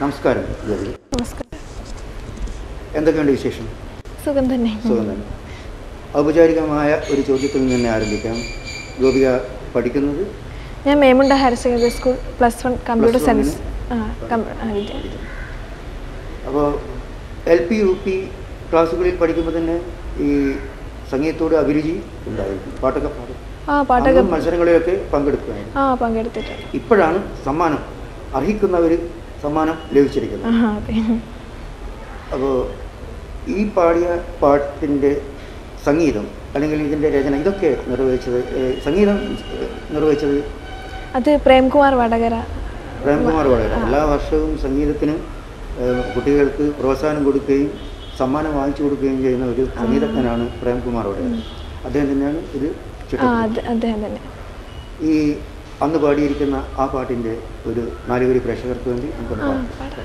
നമസ്കാരം ഗോപി നമസ്കാരം എന്തൊക്കെയുണ്ട് വിശേഷം സുഖം തന്നെ സുഖം തന്നെ ഔപചാരികമായ ഒരു ചോദ്യത്തിൽ നിന്ന് തന്നെ ആരംഭിക്കാം ഗോപിക പഠിക്കുന്നത് ഞാൻ Memunda higher secondary school plus one computer Plus one science ന്? ആ കമ്പ്യൂ- ആ, വിദ്യ അപ്പോൾ എൽ പി യു പി ക്ലാസ്സുകളിൽ പഠിക്കുമ്പോൾ തന്നെ ഈ സംഗീതത്തോട് അഭിരുചി ഉണ്ടായിരിക്കും പാട്ടൊക്കെ പാടും ആ പാട്ടൊക്കെ അന്നും മത്സരങ്ങളിലൊക്കെ പങ്കെടുക്കുമായിരുന്നു ആ പങ്കെടുത്തിട്ടുണ്ട് ഇപ്പോഴാണ് സമ്മാനം അർഹിക്കുന്നവർ സമ്മാനം ലഭിച്ചിരിക്കുന്നത് ആ അതെ അപ്പോൾ ഈ പാടിയ പാട്ടിൻ്റെ സംഗീതം അല്ലെങ്കിൽ ഇതിൻ്റെ രചന ഇതൊക്കെ നിർവഹിച്ചത് ഏഹ്, സംഗീതം ഏഹ്, നിർവഹിച്ചത് അത് പ്രേംകുമാർ വടകര പ്രേംകുമാർ വളരെ എല്ലാ വർഷവും സംഗീതത്തിന് ഏഹ്, കുട്ടികൾക്ക് പ്രോത്സാഹനം കൊടുക്കുകയും സമ്മാനം വാങ്ങിച്ചു കൊടുക്കുകയും ചെയ്യുന്ന ഒരു സംഗീതജ്ഞനാണ് പ്രേംകുമാർ വടകര അദ്ദേഹം തന്നെയാണ് ഇത് ആ ചിട്ടപ്പെടുത്തിയത്. അത് അദ്ദേഹം തന്നെ ഈ അന്ന് പാടിയിരിക്കുന്ന ആ പാട്ടിൻ്റെ ഒരു നാലുപേര് പ്രേക്ഷകർക്ക് വേണ്ടി നമുക്കൊന്ന് ആ പാടാം പാടാം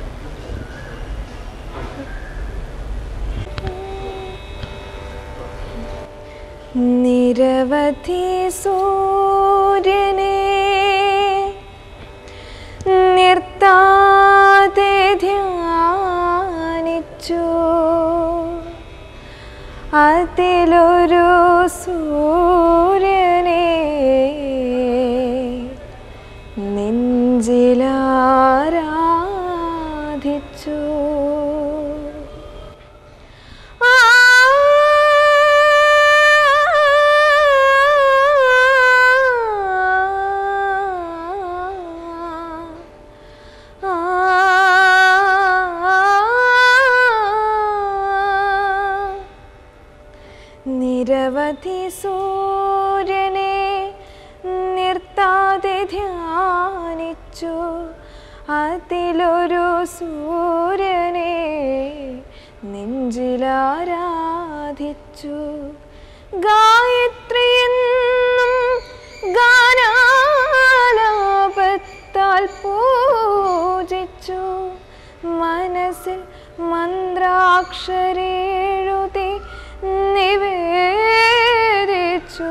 നിരവധി സൂര്യനെ നിർത്താതെ ധ്യാനിച്ചു അതിലൊരു സൂര്യനെ നെഞ്ചിലാരാധിച്ചു ആ നിരവധി സൂര്യനെ നിർത്താതെ ധ്യാനിച്ചു അതിലൊരു സൂര്യനെ നെഞ്ചിലാരാധിച്ചു ഗായത്രി എന്നും ഗാനാലാപത്താൽ പൂജിച്ചു മനസ്സിൽ മന്ത്രാക്ഷരേഴുതി നിവേദിച്ചു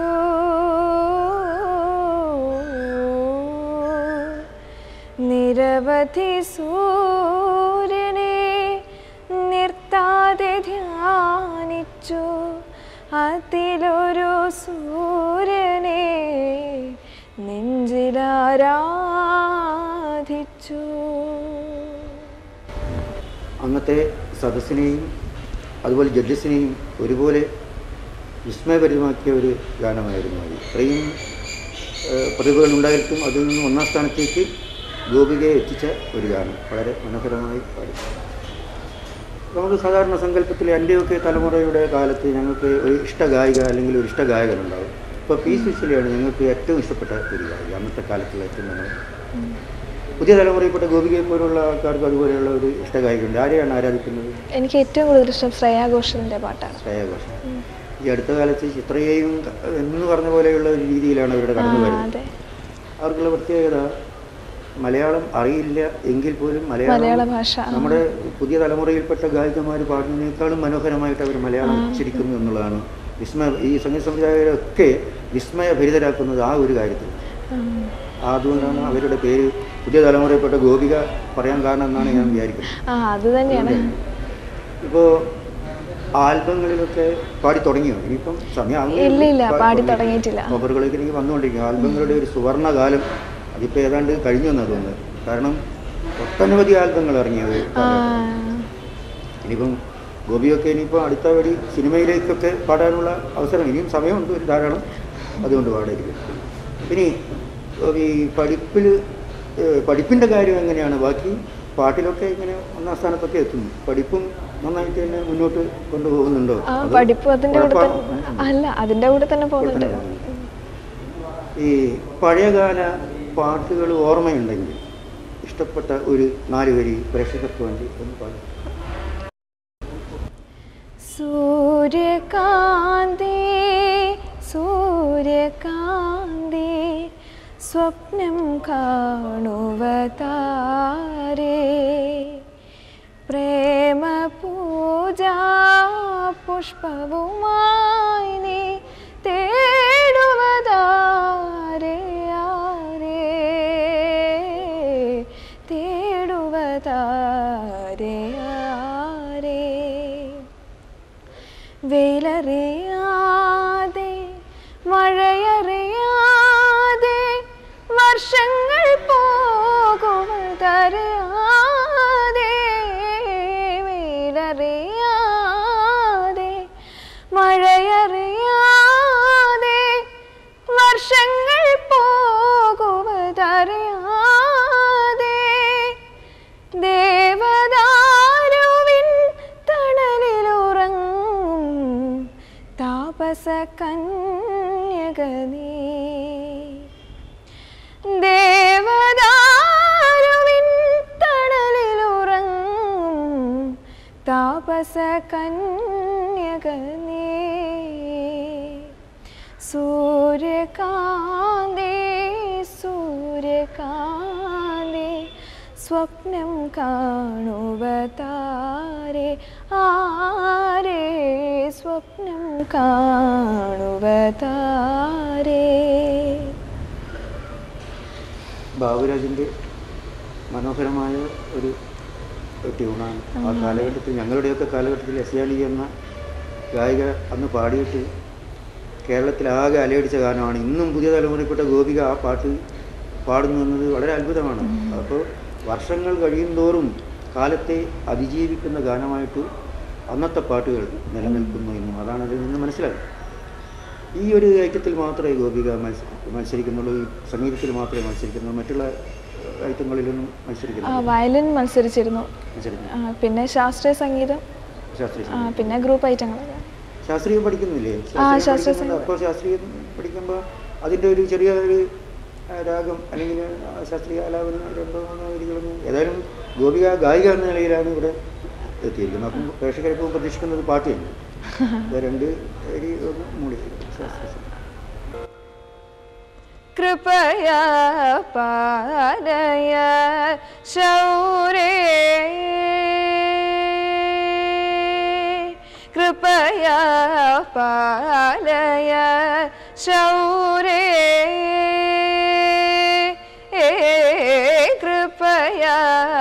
നിരവധി സൂര്യനെ നിർത്താതെ ധ്യാനിച്ചു അതിലൊരു സൂര്യനെ നെഞ്ചിലാരാധിച്ചു അന്നത്തെ സദസ്സിനെയും അതുപോലെ ജഡ്ജസിനെയും ഒരുപോലെ വിസ്മയഭരിതമാക്കിയ ഒരു ഗാനമായിരുന്നു അത് ഇത്രയും ഏഹ്, പ്രതിഭകൾ ഉണ്ടായിട്ടും അതിൽ നിന്ന് ഒന്നാം സ്ഥാനത്തേക്ക് ഗോപികയെ എത്തിച്ച ഒരു ഗാനം വളരെ മനോഹരമായി പാടി നമുക്ക് സാധാരണ സങ്കല്പത്തിൽ എൻ്റെയൊക്കെ തലമുറയുടെ കാലത്ത് ഞങ്ങൾക്ക് ഒരു ഇഷ്ടഗായിക അല്ലെങ്കിൽ ഒരു ഇഷ്ടഗായകനുണ്ടാവും ഇപ്പോൾ പി സുശീലയാണ് ഞങ്ങൾക്ക് ഏറ്റവും ഇഷ്ടപ്പെട്ട ഒരു ഗായിക അന്നത്തെ കാലത്തുള്ള ഏറ്റവും നമ്മൾ പുതിയ തലമുറയിൽപ്പെട്ട ഗോപികയെ പോലുള്ള ആൾക്കാർക്ക് അതുപോലെയുള്ള ഒരു ഇഷ്ടഗായികയുണ്ട് ആരെയാണ് ആരാധിക്കുന്നത് എനിക്ക് ഏറ്റവും കൂടുതൽ ഇഷ്ടം ശ്രേയാ ഘോഷലിന്റെ പാട്ടാണ് ശ്രേയ ഘോഷാൽ ഈ അടുത്ത കാലത്ത് ചിത്രയെയും എന്ന് പറഞ്ഞ പോലെയുള്ള ഒരു രീതിയിലാണ് അവരുടെ ആ, കടന്നു വരുന്നത് അതെ അവർക്കുള്ള പ്രത്യേകത മലയാളം അറിയില്ല എങ്കിൽ പോലും മലയാള ഭാഷ, ആ. നമ്മുടെ പുതിയ തലമുറയിൽപ്പെട്ട ഗായികമാർ പാടുന്നതിനേക്കാളും മനോഹരമായിട്ട് അവർ മലയാളം ഉച്ചരിക്കുന്നു എന്നുള്ളതാണ് വിസ്മയ ഈ സംഗീത സംവിധായകരൊക്കെ വിസ്മയഭരിതരാക്കുന്നത് ആ ഒരു കാര്യത്തിൽ ഉം. അതുകൊണ്ടാണ് അവരുടെ പേര് പുതിയ തലമുറയിൽപ്പെട്ട ഗോപിക പറയാൻ കാരണം എന്നാണ് ഞാൻ വിചാരിക്കുന്നത് ആ അത് തന്നെയാണ് ഇപ്പോൾ ആൽബങ്ങളിലൊക്കെ പാടി തുടങ്ങിയോ ഇനിയിപ്പം സമയം ആവുന്നേ ഇല്ല, ഇല്ല, ഉള്ളൂ. പാടി തുടങ്ങിയിട്ടില്ല. ഓഫറുകളൊക്കെ എനിക്ക് വന്നുകൊണ്ടിരിക്കും ആൽബങ്ങളുടെ ഒരു സുവർണ്ണ കാലം അതിപ്പോൾ ഏതാണ്ട് കഴിഞ്ഞു എന്നാണ് തോന്നുന്നത് കാരണം ഒട്ടനവധി ആൽബങ്ങൾ ഇറങ്ങിയത് ആ, ഇനിയിപ്പം ഗോപിയൊക്കെ ഇനിയിപ്പോൾ അടുത്ത വഴി സിനിമയിലേക്കൊക്കെ പാടാനുള്ള അവസരം ഇനിയും സമയമുണ്ട് ഒരു ധാരാളം അതുകൊണ്ട് പാടായിരിക്കും ഇനി ഈ പഠിപ്പിൽ പഠിപ്പിൻ്റെ കാര്യം എങ്ങനെയാണ് ബാക്കി പാട്ടിലൊക്കെ ഇങ്ങനെ ഒന്നാം സ്ഥാനത്തൊക്കെ എത്തുന്നു പഠിപ്പും നന്നായിട്ട് തന്നെ മുന്നോട്ട് കൊണ്ടുപോകുന്നുണ്ടോ ആ അതോ പഠിപ്പ് അതിന്റെ കൂടെ തന്നെ കുഴപ്പമാണോ? അല്ല അതിന്റെ കൂടെ തന്നെ പോകുന്നുണ്ട് കൂടെ തന്നെ ഈ പഴയകാല പാട്ടുകൾ ഓർമ്മയുണ്ടെങ്കിൽ ഇഷ്ടപ്പെട്ട ഒരു നാല് വരി പ്രേക്ഷകർക്ക് വേണ്ടി ഒന്ന് പാടും സൂര്യകാന്തി സൂര്യകാന്തി സ്വപ്നം കാണുവതാരേ പ്രേമപൂജാ പുഷ്പവുമായി നീ തേടുവതാരേ ആരേ തേടുവതാരേ കന്യകനേ സൂര്യകാന്തേ സൂര്യകാന്തേ സ്വപ്നം കാണുവതാരേ ആരേ സ്വപ്നം കാണുവതാരേ ബാബുരാജിൻ്റെ മനോഹരമായ ഒരു ട്യൂണാണ് ആ കാലഘട്ടത്തിൽ ഞങ്ങളുടെയൊക്കെ കാലഘട്ടത്തിൽ എസ്യാലി എന്ന ഗായിക അന്ന് പാടിയിട്ട് കേരളത്തിലാകെ അലയടിച്ച ഗാനമാണ് ഇന്നും പുതിയ തലമുറയിൽപ്പെട്ട ഗോപിക ആ പാട്ട് പാടുന്നു എന്നത് വളരെ അത്ഭുതമാണ് അപ്പോൾ വർഷങ്ങൾ കഴിയുന്തോറും കാലത്തെ അതിജീവിക്കുന്ന ഗാനമായിട്ട് അന്നത്തെ പാട്ടുകൾ നിലനിൽക്കുന്നു എന്നും അതാണ് അതിൽ നിന്ന് മനസ്സിലായത് ഈ ഒരു ഐറ്റത്തിൽ മാത്രമേ ഗോപിക മത്സ മത്സരിക്കുന്നുള്ളൂ ഈ സംഗീതത്തിൽ മാത്രമേ മത്സരിക്കുന്നുള്ളൂ മറ്റുള്ള ഐറ്റങ്ങളിലൊന്നും ആ മത്സരിക്കുന്നില്ല വയലിൻ മത്സരിച്ചിരുന്നു മത്സരിക്കുന്നു ആ, പിന്നെ ശാസ്ത്രീയ സംഗീതം ശാസ്ത്രീയ ആ, സംഗീതം. പിന്നെ ഗ്രൂപ്പ് ഐറ്റങ്ങളൊക്കെ ശാസ്ത്രീയം പഠിക്കുന്നില്ലേ ശാസ്ത്രീയ പഠിക്കുന്നുണ്ട്. അപ്പോൾ ശാസ്ത്രീയം പഠിക്കുമ്പോൾ അതിൻ്റെ ഒരു ചെറിയ ഒരു ആ, രാഗം അല്ലെങ്കിൽ ആ, ശാസ്ത്രീയ ആലാപനം രണ്ടോ മൂന്നോ വരികളൊന്നും ഏതായാലും ഗോപിക ഗായിക എന്ന നിലയിലാണ് ഇവിടെ എത്തിയിരിക്കുന്നത് അപ്പം പ്രേക്ഷകരിപ്പോൾ പ്രതീക്ഷിക്കുന്നത് പാട്ട് തന്നെ ഇത് രണ്ട് വരി ഒന്ന് മൂടി ശാസ്ത്രീയ സംഗീതം. कृपया पालय शौरे कृपया पालय शौरे कृपया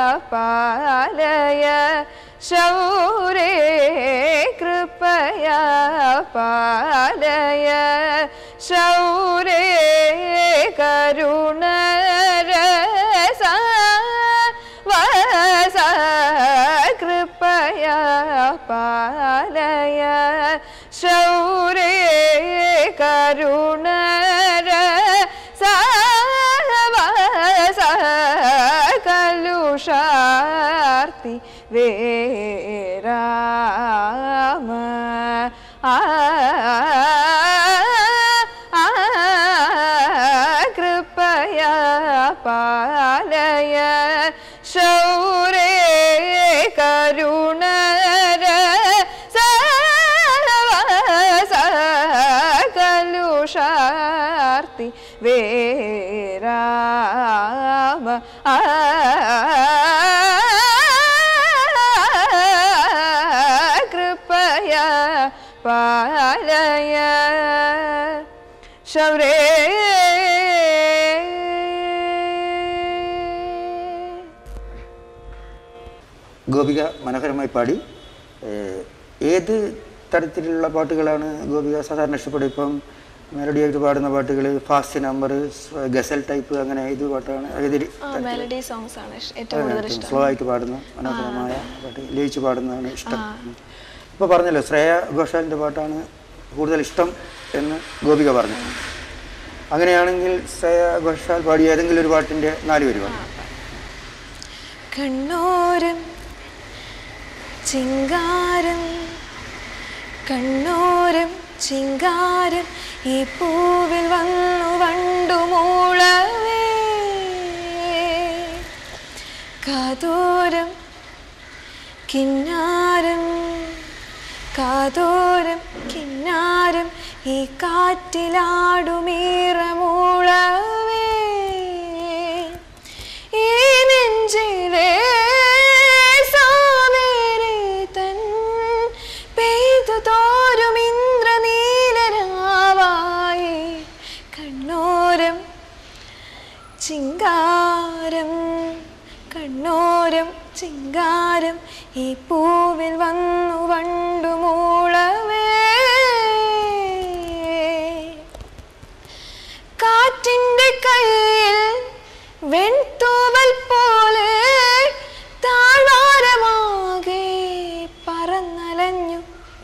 पालय शौरे कृपया पालय शौरे करुणरसा वस कृपया पालय शौरे करुणर वस कलुषार्ति वेराम आ आ कृपया पालय शौरे करुणर सर्वस कलुषार्ति वेराम आ कृपया पालय शौरे ഗോപിക മനോഹരമായി പാടി ഏഹ് ഏത് തരത്തിലുള്ള പാട്ടുകളാണ് ഗോപിക സാധാരണ ഇഷ്ടപ്പെടുക ഇപ്പം മെലഡി ആയിട്ട് പാടുന്ന പാട്ടുകൾ ഫാസ്റ്റ് നമ്പർ ഗസൽ ടൈപ്പ് അങ്ങനെ ഏത് പാട്ടാണ് ഏത് രി- മെലഡി സോങ്സ് ആണ് ഇഷ്- ഏറ്റവും കൂടുതൽ ഇഷ്ടം സ്ലോ ആയിട്ട് പാടുന്ന മനോഹരമായ പാട്ട് ലയിച്ച് പാടുന്നതാണ് ഇഷ്ടം ഇപ്പോൾ പറഞ്ഞല്ലോ ശ്രേയ ഘോഷാലിൻ്റെ പാട്ടാണ് കൂടുതൽ ഇഷ്ടം എന്ന് ഗോപിക പറഞ്ഞു അങ്ങനെയാണെങ്കിൽ ശ്രേയ ഘോഷാൽ പാടിയ ഏതെങ്കിലും ഒരു പാട്ടിൻ്റെ നാല് വരി പാടും കണ്ണോരം ചിങ്കാരം കണ്ണോരം ചിങ്കാരം ഈ പൂവിൽ വന്നു വണ്ടു മൂളവേ കാതോരം കിന്നാരം കാതോരം കിന്നാരം ഈ കാറ്റിലാടുമീറമൂളവേ ഈ നെഞ്ചിലെ സാവേരെ തൻ പെയ്തു തോരും ഇന്ദ്രനീലരാവായി കണ്ണോരം ചിങ്കാരം കണ്ണോരം ചിങ്കാരം ഈ പൂവിൽ വന്നു വണ്ടു മൂളവേ കാറ്റിൻ്റെ കയ്യിൽ വെൺതൂവൽ പോലെ താഴ്വാരമാകെ പറന്നലഞ്ഞു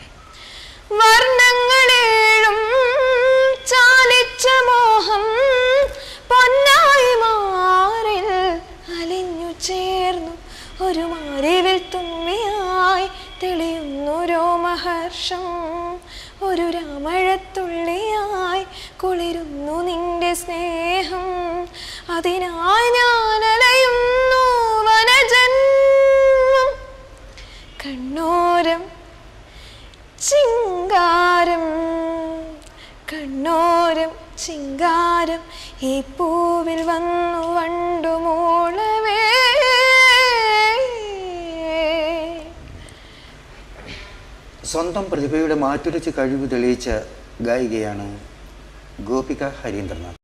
വർണ്ണങ്ങളേഴും ചാലിച്ച മോഹം പൊന്നായി മാറിൽ അലിഞ്ഞു ചേർന്നു ഒരു മാരിവിൽ തുമ്മിയായി തെളിയുന്നു രോമഹർഷം ഒരു രാമഴത്തുള്ളിയായി കുളിരുന്നു നിന്റെ സ്നേഹം അതിനായി ഞാൻ അലയുന്നു വനജന്മം കണ്ണോരം ചിങ്കാരം ഈ പൂവിൽ വന്നു വണ്ടു മൂളവേ സ്വന്തം പ്രതിഭയുടെ മാറ്റുരച്ച് കഴിവ് തെളിയിച്ച ഗായികയാണ് ഗോപിക ഹരീന്ദ്രനാഥ്